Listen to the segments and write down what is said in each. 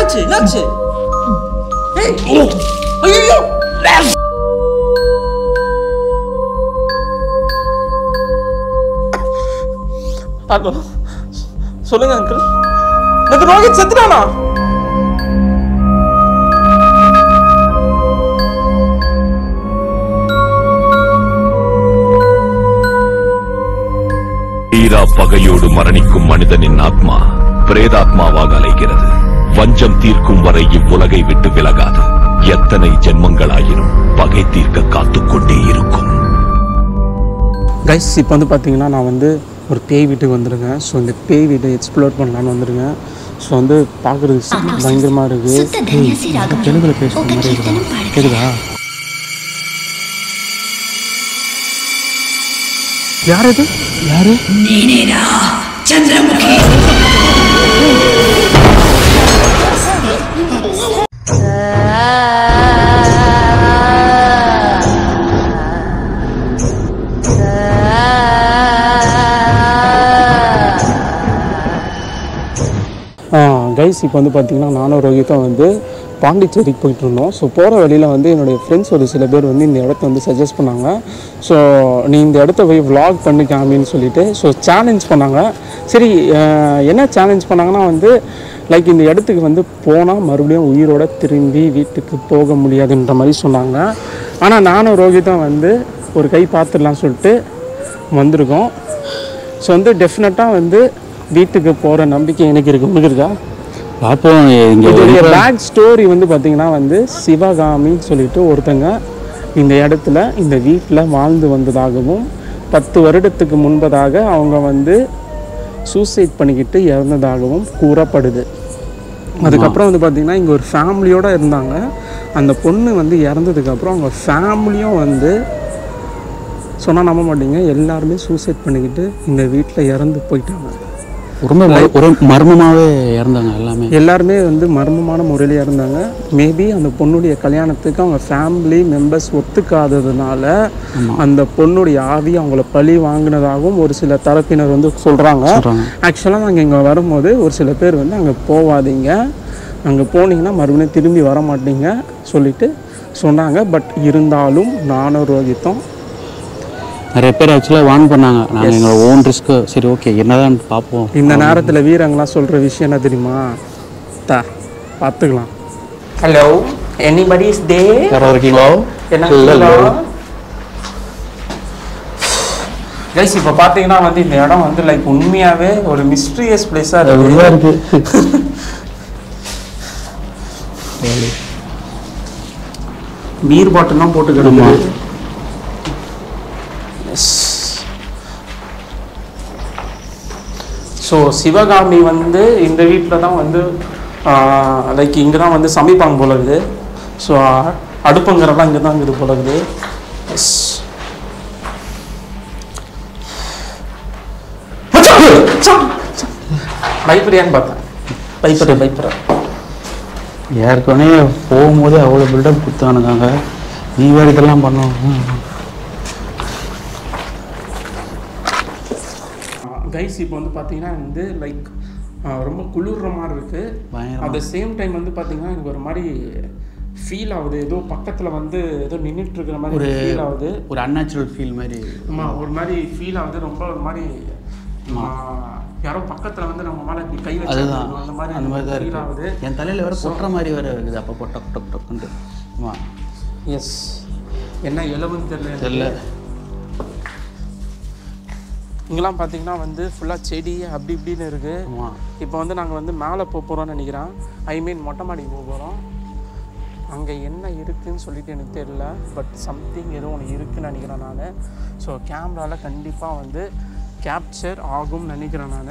என்னாச்சு என்னாச்சு ஏய் ஐயோ ஹலோ சொல்லுங்க அங்கிள் இந்த ரோஹித் செத்துட்டானா தீரா பகையோடு மரணிக்கும் மனிதனின் ஆத்மா பிரேதாத்மாவாக அலைகிறது வஞ்சம் தீர்க்கும் வரை இவ்வுலகை விட்டு விலகாது எத்தனை ஜென்மங்களாயினும் பகை தீர்க்க காத்துக்கொண்டே இருக்கும் கைஸ் இப்போ வந்து பார்த்தீங்கன்னா நான் வந்து ஒரு பேய் வீட்டுக்கு வந்துருக்கேன் ஸோ இந்த பேய் வீட்டை எக்ஸ்ப்ளோர் பண்ணலான்னு வந்துருக்கேன் ஸோ வந்து பார்க்குறதுக்கு பயங்கரமாக இருக்குது சுத்த தன்யாசி ராகம் தெலுங்குல பேசுகிற ఒక மாதிரி కీర్తనం இருக்கா పాడగలరా? கேக்குதா யார் இது யாரு கைஸ் இப்போ வந்து பார்த்தீங்கன்னா நானும் ரோஹித்தும் வந்து பாண்டிச்சேரிக்கு போயிட்டு இருந்தோம் ஸோ போகிற வழியில் வந்து என்னுடைய ஃப்ரெண்ட்ஸ் ஒரு சில பேர் வந்து இந்த இடத்த வந்து சஜஸ்ட் பண்ணாங்க ஸோ நீ இந்த இடத்த போய் vlog பண்ணி காமின்னு சொல்லிட்டு ஸோ சேலஞ்ச் பண்ணாங்க சரி அஹ், என்ன சேலஞ்ச் பண்ணாங்கன்னா வந்து லைக் இந்த இடத்துக்கு வந்து போனால் மறுபடியும் உயிரோட திரும்பி வீட்டுக்கு போக முடியாதுன்ற மாதிரி சொன்னாங்க ஆனால் நானும் ரோஹித்தும் வந்து ஒரு கை பார்த்துடலாம் சொல்லிட்டு வந்திருக்கோம் ஸோ வந்து டெஃபினட்டாக வந்து வீட்டுக்கு போகிற நம்பிக்கை எனக்கு இருக்கு உங்களுக்கு இருக்கா பார்ப்போம் இங்கே இதோடைய பேக் ஸ்டோரி வந்து பார்த்தீங்கன்னா வந்து சிவகாமின்னு சொல்லிட்டு ஒருத்தங்க இந்த இடத்துல இந்த வீட்டில் வாழ்ந்து வந்ததாகவும் பத்து வருடத்துக்கு முன்பதாக அவங்க வந்து சூசைட் பண்ணிக்கிட்டு இறந்ததாகவும் கூறப்படுது அதுக்கப்புறம் வந்து பார்த்திங்கன்னா இங்கே ஒரு ஃபேமிலியோடு இருந்தாங்க அந்த பொண்ணு வந்து இறந்ததுக்கப்புறம் அவங்க ஃபேமிலியும் வந்து சொன்னால் நம்ப மாட்டீங்க எல்லாருமே சூசைட் பண்ணிக்கிட்டு இந்த வீட்டில் இறந்து போயிட்டாங்க ரொம்ப ம- ஒரு மர்மமாகவே இறந்தாங்க எல்லாமே எல்லாருமே வந்து மர்மமான முறையில் இருந்தாங்க மேபி அந்த பொண்ணுடைய கல்யாணத்துக்கு அவங்க ஃபேமிலி மெம்பர்ஸ் ஒத்துக்காததுனால அந்த பொண்ணுடைய ஆவி அவங்கள பழி வாங்கினதாகவும் ஒரு சில தரப்பினர் வந்து சொல்கிறாங்க சொல்றாங்க. ஆக்சுவலாக நாங்கள் இங்கே வரும்போது ஒரு சில பேர் வந்து அங்கே போகாதீங்க அங்கே போனீங்கன்னா மறுபடியும் திரும்பி வர மாட்டீங்க சொல்லிட்டு சொன்னாங்க பட் இருந்தாலும் நானும் ரோஹித்தும் நிறைய பேர் ஆக்சுவலாக வார்ன் பண்ணாங்க நாங்கள் எங்களோட ஓன் ரிஸ்க்கு சரி ஓகே என்னதான் பார்ப்போம் இந்த நேரத்தில் வீரங்களாம் சொல்கிற விஷயம் என்ன தெரியுமா தா பார்த்துக்கலாம் ஹலோ எனிபடி இஸ் டே யாராவது இருக்கீங்களோ என்ன கைஸ் இப்போ பார்த்தீங்கன்னா வந்து இந்த இடம் வந்து லைக் உண்மையாகவே ஒரு மிஸ்ட்ரியஸ் பிளேஸாக அப்படிதான் இருக்கு இருக்கு பீர் பாட்டில்லாம் போட்டு கிடக்கு ஸோ சிவகாமி வந்து இந்த வீட்டில் தான் வந்து லைக் இங்கே தான் வந்து சமைப்பாங்க போல இருக்குது ஸோ அடுப்புங்கிறதெல்லாம் இங்கே தான் இருக்குது போல இருக்குது எஸ் பயப்படியான்னு பார்த்தேன் பயப்படுற பயப்படுற ஏற்கனவே போகும்போது அவ்வளோ பில்டப் கொடுத்தானுங்க நீ வேறு இதெல்லாம் பண்ணோம் கைஸ் இப்போ வந்து பார்த்தீங்கன்னா வந்து லைக் ரொம்ப குளிர்ற மாதிரி இருக்குது பயங்கரமா. அட் த சேம் டைம் வந்து பார்த்தீங்கன்னா எனக்கு ஒரு மாதிரி ஃபீல் ஆகுது ஏதோ பக்கத்தில் வந்து ஏதோ நின்றுட்டு இருக்கிற மாதிரி ஒரு ஃபீல் ஆகுது ஒரு அன்நேச்சுரல் ஃபீல் மாதிரி ஆமாம் ஒரு மாதிரி ஃபீல் ஆகுது ரொம்ப ஒரு மாதிரி ஆ, யாரோ பக்கத்தில் வந்து நம்ம மேலே இப்படி கை வச்சு அதுதான் அந்த மாதிரி அந்த மாதிரி தான் ஃபீல் ஆகுது இருக்கு என் தலையில் வேற கொட்டுற மாதிரி வேற இருக்குது அப்போ டக் டக் டக்குன்ட்டு ஆமாம் எஸ் என்ன எலவுன்னு தெரியல தெரியல இங்கெல்லாம் பார்த்தீங்கன்னா வந்து ஃபுல்லாக செடி அப்படி இப்படின்னு இருக்குது ஆமாம் இப்போ வந்து நாங்கள் வந்து மேலே போக போகிறோம்னு நினைக்கிறேன் ஐ மீன் மொட்டை மாடிக்கு போக போகிறோம் அங்கே என்ன இருக்குன்னு சொல்லிட்டு எனக்கு தெரியல பட் சம்திங் ஏதோ ஒன்று இருக்குன்னு நினைக்கிறேன் நான் ஸோ கேமராவில் கண்டிப்பாக வந்து கேப்சர் ஆகும்னு நினைக்கிறேன் நான்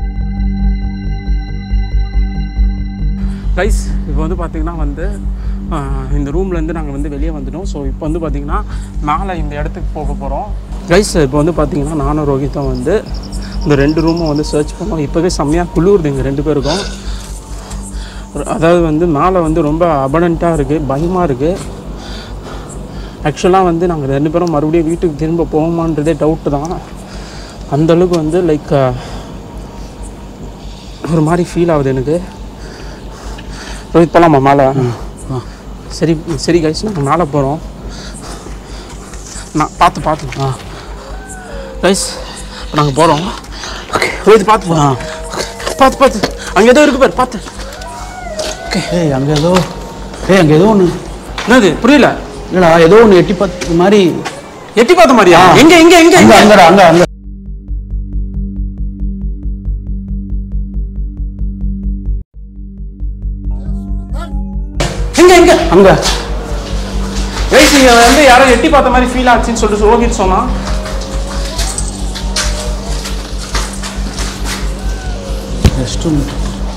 கைஸ் இப்போ வந்து பார்த்திங்கன்னா வந்து ஆஹ் இந்த ரூம்லேருந்து நாங்கள் வந்து வெளியே வந்துட்டோம் ஸோ இப்போ வந்து பார்த்திங்கன்னா மேலே இந்த இடத்துக்கு போக போகிறோம் கைஸ் இப்போ வந்து பார்த்திங்கன்னா நானும் ரோஹித்தும் வந்து இந்த ரெண்டு ரூமும் வந்து சர்ச் பண்ணோம் இப்போவே செம்மையாக குளிருது எங்கள் ரெண்டு பேருக்கும் ஒரு- அதாவது வந்து மேலே வந்து ரொம்ப அபடண்ட்டாக இருக்குது பயமாக இருக்குது ஆக்சுவலாக வந்து நாங்கள் ரெண்டு பேரும் மறுபடியும் வீட்டுக்கு திரும்ப போவோமான்றதே டவுட்டு தான் அந்தளவுக்கு வந்து லைக் ஒரு மாதிரி ஃபீல் ஆகுது எனக்கு ரோஹித் போகலாமா மேலே சரி சரி கைஸ் நாங்கள் மேலே போகிறோம் நான் பார்த்து பார்த்து ஆ கைஸ் இப்போ நாங்கள் போகிறோம் ஓகே ரோஹித் பார்த்து போகிறோம் பார்த்து பார்த்து அங்கே ஏதோ இருக்கு பாரு பார்த்து ஏய் அங்கே ஏதோ ஏய் அங்கே ஏதோ ஒன்று என்னது புரியல இல்லைடா ஏதோ ஒன்று எட்டி பார்த்து மாதிரி எட்டி பார்த்த மாதிரியா எங்க எங்க எங்க அங்கே எங்க அங்கடா அங்கே அங்கே எங்க எங்க அங்கே கைஸ் இங்க வந்து யாரோ எட்டி பார்த்த மாதிரி ஃபீல் ஆச்சுன்னு சொல்லிட்டு ரோஹித் சொன்னா ரெஸ்ட் ரூம்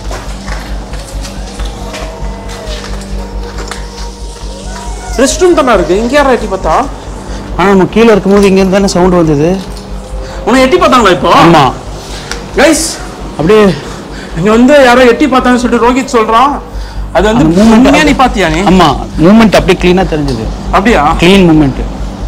ரெஸ்ட் ரூம் தானே இருக்கு இங்க யாரோ எட்டி பார்த்தா ஆனால் நம்ம கீழே இருக்கும்போது இங்கேருந்து தானே சவுண்டு வந்தது உன்னை எட்டி பார்த்தாங்களா இப்போ ஆமாம் கைஸ் அப்படியே இங்க வந்து யாரோ எட்டி பார்த்தாங்கன்னு சொல்லிட்டு ரோஹித் சொல்றான் அது வந்து அந்த movement உண்மையா நீ பாத்தியா நீ ஆமாம் மூமெண்ட் அப்படியே க்ளீனாக தெரிஞ்சது அப்படியா க்ளீன் மூமெண்ட்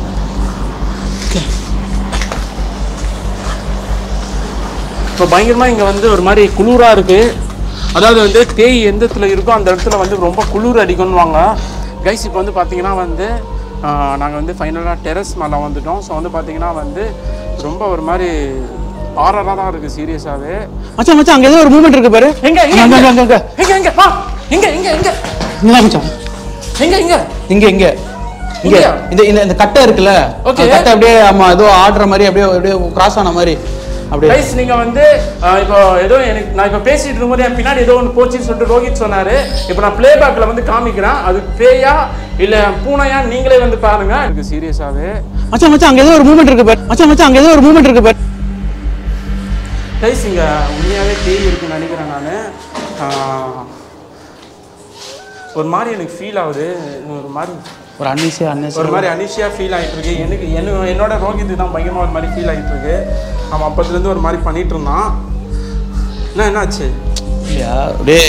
இப்போ பயங்கரமா இங்க வந்து ஒரு மாதிரி குளிரா இருக்கு அதாவது வந்து தேய் எந்த இடத்துல இருக்கோ அந்த இடத்துல வந்து ரொம்ப குளிர் அடிக்கும்னுவாங்க கைஸ் இப்போ வந்து பார்த்தீங்கன்னா வந்து நாங்கள் வந்து ஃபைனலாக டெரஸ் மேலே வந்துட்டோம் ஸோ வந்து பார்த்தீங்கன்னா வந்து ரொம்ப ஒரு மாதிரி ஆறராக தான் இருக்குது சீரியஸாகவே மச்சான் மச்சான் அங்கே ஏதோ ஒரு மூமெண்ட் இருக்கு பாரு எங்க எங்க அங்க, எங்க அங்க, அங்க, அங்க. எங்க எங்க வா எங்க எங்க எங்க இங்க மச்சான் எங்க எங்க இங்க இங்க இங்க இங்கயா? இந்த இந்த இந்த கட்டை இருக்குல்ல Okay. அந்த கட்டை அப்படியே ஆமா ஏதோ ஆடுற மாதிரி அப்படியே அப்படியே கிராஸ் ஆன மாதிரி அப்படியே கைஸ் நீங்க வந்து அஹ், இப்போ ஏதோ எனக்கு நான் இப்போ பேசிட்டு இருக்கும்போது என் பின்னாடி ஏதோ ஒன்று போச்சுன்னு சொல்லிட்டு ரோஹித் சொன்னாரு இப்போ நான் ப்ளே பேக்ல வந்து காமிக்கிறேன் அது பேயா இல்ல பூனையா நீங்களே வந்து பாருங்க எனக்கு சீரியஸாவே மச்சான் மச்சான் அங்க ஏதோ ஒரு மூமெண்ட் இருக்கு பாரு மச்சான் மச்சான் அங்க ஏதோ ஒரு மூமெண்ட் இருக்கு பாரு கைஸ் இங்க உண்மையாவே பேய் இருக்குன்னு நினைக்கிறேன் நான் ஒரு மாதிரி எனக்கு ஃபீல் ஆகுது ஒரு மாதிரி ஒரு அன்னிசியா ஒரு அன்னிசியா மாதிரி அனிஷியா ஃபீல் ஆகிட்டு இருக்கு எனக்கு என்ன என்னோட ரோஹித் தான் பயங்கரமா ஒரு மாதிரி ஃபீல் ஆகிட்டு இருக்கு அவன் அப்பத்துலேருந்து ஒரு மாதிரி பண்ணிட்டு இருந்தான் என்ன என்னாச்சு இல்லையா அப்படியே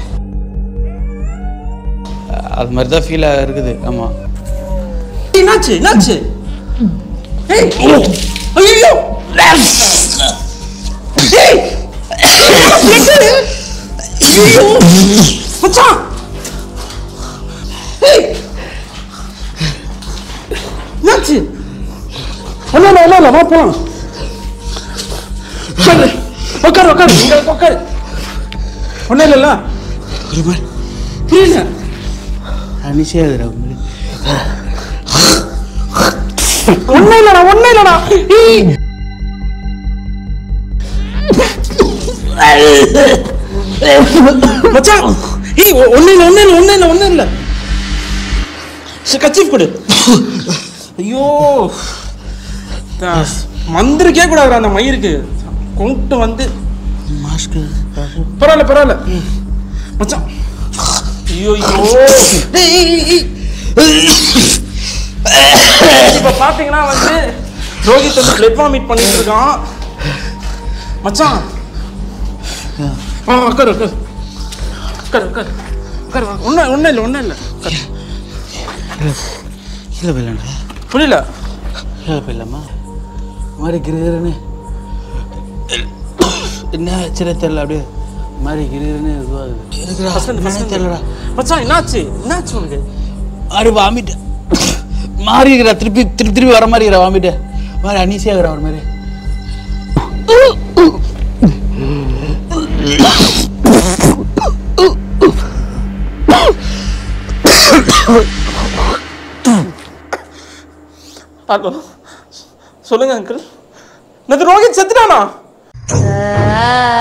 அது மாதிரி தான் ஃபீல் இருக்குது ஆமா என்னாச்சு என்னாச்சு ஏய் ஐயோ ஏய் எங்கடி? ஐயோ மச்சான் ஏய் என்னாச்சு ஒன்றும் இல்லை ஒன்றும் இல்லை வா போலாம் உட்காரு உட்காரு உட்காரு இங்க உட்காரு ஒன்றும் இல்லைல்ல ஒரு மாதிரி புரியல அன்னிசியா இருக்குது ஒன்றும் இல்லைடா ஒன்றும் இல்லைடா ஏய் மச்சான் ஏய் ஒ- ஒண்ணும் இல்ல ஒண்ணும் இல்ல ஒண்ணும் இல்ல ஒண்ணும் இல்ல கச்சீஃப் கொடு ஐயோ த- மந்திரிக்கே கூடாது அந்த மயிருக்கு கொண்டு வந்து மாஸ்க்கு பரவாயில்ல பரவாயில்ல மச்சான் ஐயோ ஐயோ டேய், ஏய், ஏய், ஏய். இப்ப பாத்தீங்கன்னா வந்து ரோஹித் வந்து பிளட் வாமிட் பண்ணிட்டு இருக்கான் மச்சான் ஆ உட்காரு உட்காரு உட்காரு உட்காரு உட்காரு ஒன்றும் ஒன்றும் இல்லை ஒன்றும் இல்லை உட்காரு கீழே போயிடலாம்டா புரியல கீழே போயிடலாமா இந்த மாதிரி கிருகிருன்னு என்ன ஆச்சுனே தெரியல அப்படியே இந்த மாதிரி கிருகிருன்னு இதுவாகுது இருக்குடா ஃபர்ஸ்ட் என்னன்னே ஃபர்ஸ்ட் தெரியலடா மச்சான் என்னாச்சு என்னாச்சு உனக்கு அப்படி வாமிட்டு மாறி இருக்கிறா திருப்பி திருப்பி திருப்பி வர மாதிரி இருக்கிற வாமிட்டு மாதிரி அனீசியா இருக்கிற ஒரு மாதிரி ஹலோ சொல்லுங்க அங்கிள் என்னது ரோஹித் செத்துட்டானா Ah